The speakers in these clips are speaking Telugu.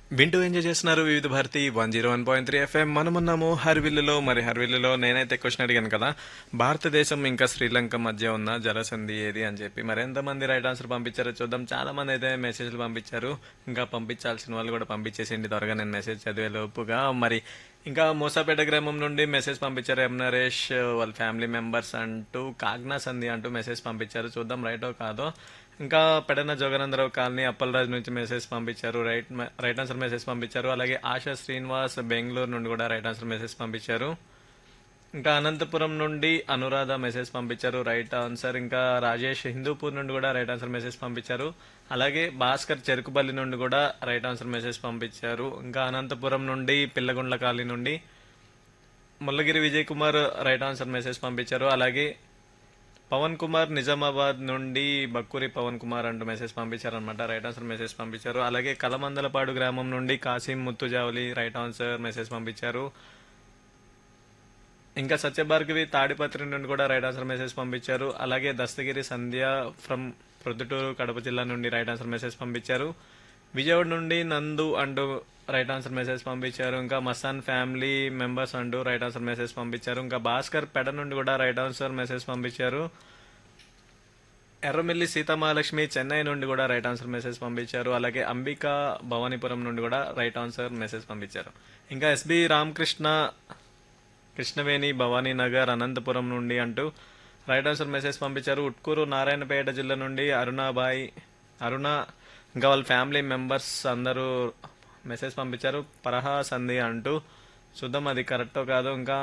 వింటూ ఎంజాయ్ చేస్తున్నారు Vividh Bharati one zero one point three FM మనమున్నాము హర్విల్లులో మరి హర్విల్లులో నేనైతే క్వశ్చన్ అడిగాను కదా భారతదేశం ఇంకా శ్రీలంక మధ్య ఉన్న జలసంధి ఏది అని చెప్పి మరి ఎంతమంది రైట్ ఆన్సర్ పంపించారో చూద్దాం చాలా మంది అయితే మెసేజ్లు పంపించారు ఇంకా పంపించాల్సిన వాళ్ళు కూడా పంపించేసిండి త్వరగా నేను మెసేజ్ చదివే లోపుగా మరి ఇంకా మూసాపేట గ్రామం నుండి మెసేజ్ పంపించారు ఎం నరేష్ వాళ్ళ ఫ్యామిలీ మెంబర్స్ అంటూ కాగ్నా సంధి అంటూ మెసేజ్ పంపించారు చూద్దాం రైటో కాదో ఇంకా పెడన జోగనందరావు కాలనీ అప్పలరాజు నుంచి మెసేజ్ పంపించారు రైట్ మ- రైట్ ఆన్సర్ మెసేజ్ పంపించారు అలాగే ఆశా శ్రీనివాస్ బెంగళూరు నుండి కూడా రైట్ ఆన్సర్ మెసేజ్ పంపించారు ఇంకా అనంతపురం నుండి అనురాధ మెసేజ్ పంపించారు రైట్ ఆన్సర్ ఇంకా రాజేష్ హిందూపూర్ నుండి కూడా రైట్ ఆన్సర్ మెసేజ్ పంపించారు అలాగే భాస్కర్ చెరుకుపల్లి నుండి కూడా రైట్ ఆన్సర్ మెసేజ్ పంపించారు ఇంకా అనంతపురం నుండి పిల్లగుండ్ల కాలనీ నుండి Mullagiri Vijay Kumar right answer message పంపించారు అలాగే పవన్ కుమార్ నిజామాబాద్ నుండి బక్కూరి పవన్ కుమార్ అంటూ మెసేజ్ పంపించారు అనమాట రైట్ ఆన్సర్ మెసేజ్ పంపించారు అలాగే కలమందలపాడు గ్రామం నుండి Kasim Muthujavali right answer message పంపించారు ఇంకా సత్యభార్గవి తాడిపత్రి నుండి కూడా రైట్ ఆన్సర్ మెసేజ్ పంపించారు అలాగే దస్తగిరి సంధ్య ఫ్రమ్ ప్రొద్దుటూరు కడప జిల్లా నుండి రైట్ ఆన్సర్ మెసేజ్ పంపించారు విజయవాడ నుండి నందు అంటూ రైట్ ఆన్సర్ మెసేజ్ పంపించారు ఇంకా మస్తాన్ ఫ్యామిలీ మెంబర్స్ అంటూ రైట్ ఆన్సర్ మెసేజ్ పంపించారు ఇంకా భాస్కర్ పెడ నుండి కూడా రైట్ ఆన్సర్ మెసేజ్ పంపించారు ఎర్రమిల్లి సీతమహాలక్ష్మి చెన్నై నుండి కూడా రైట్ ఆన్సర్ మెసేజ్ పంపించారు అలాగే అంబిక భవానీపురం నుండి కూడా రైట్ ఆన్సర్ మెసేజ్ పంపించారు ఇంకా ఎస్బి రామకృష్ణ కృష్ణవేణి భవానీ నగర్ అనంతపురం నుండి అంటూ రైట్ ఆన్సర్ మెసేజ్ పంపించారు ఉట్కూరు నారాయణపేట జిల్లా నుండి అరుణాబాయి అరుణ ఇంకా వాళ్ళ ఫ్యామిలీ మెంబర్స్ అందరూ మెసేజ్ పంపించారు పరహా సంధి అంటూ చూద్దాం అది కరెక్టో కాదో ఇంకా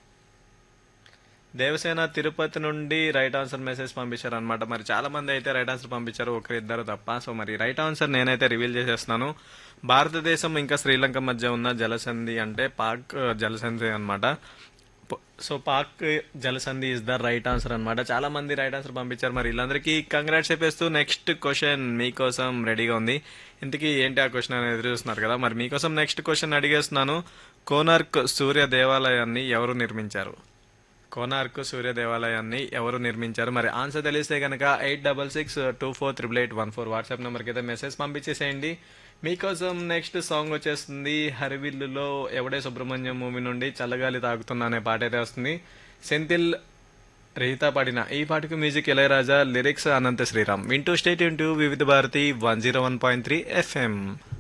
దేవసేన తిరుపతి నుండి రైట్ ఆన్సర్ మెసేజ్ పంపించారు అనమాట మరి చాలా మంది అయితే రైట్ ఆన్సర్ పంపించారు ఒకరు ఇద్దరు తప్ప సో మరి రైట్ ఆన్సర్ నేనైతే రివీల్ చేసేస్తున్నాను భారతదేశం ఇంకా శ్రీలంక మధ్య ఉన్న జలసంధి అంటే పాక్ ఆ, జలసంధి అన్నమాట ప- సో పాక్ జలసంధి ఇస్ ద రైట్ ఆన్సర్ అన్నమాట చాలా మంది రైట్ ఆన్సర్ పంపించారు మరి వీళ్ళందరికీ కంగ్రాట్స్ చెప్పేస్తూ నెక్స్ట్ క్వశ్చన్ మీకోసం రెడీగా ఉంది ఇంతకీ ఏంటి ఆ క్వశ్చన్ అనేది ఎదురు చూస్తున్నారు కదా మరి మీకోసం నెక్స్ట్ క్వశ్చన్ అడిగేస్తున్నాను కోనార్క్ సూర్య దేవాలయాన్ని ఎవరు నిర్మించారు కోనార్క్ సూర్య దేవాలయాన్ని ఎవరు నిర్మించారు మరి ఆన్సర్ తెలిస్తే కనుక eight double six two four triple eight one four WhatsApp నెంబర్కి అయితే మెసేజ్ పంపించేసేయండి మీకోసం నెక్స్ట్ సాంగ్ వచ్చేస్తుంది హరివిల్లులో ఎవడే సుబ్రహ్మణ్యం మూవీ నుండి చల్లగాలి తాగుతున్నా అనే పాట అయితే వస్తుంది సెంతిల్ రహిత పాడిన ఈ పాటకు మ్యూజిక్ ఇళయరాజా లిరిక్స్ అనంత శ్రీరామ్ వింటూ స్టేట్ ఇంటూ Vividh Bharati one zero one point three FM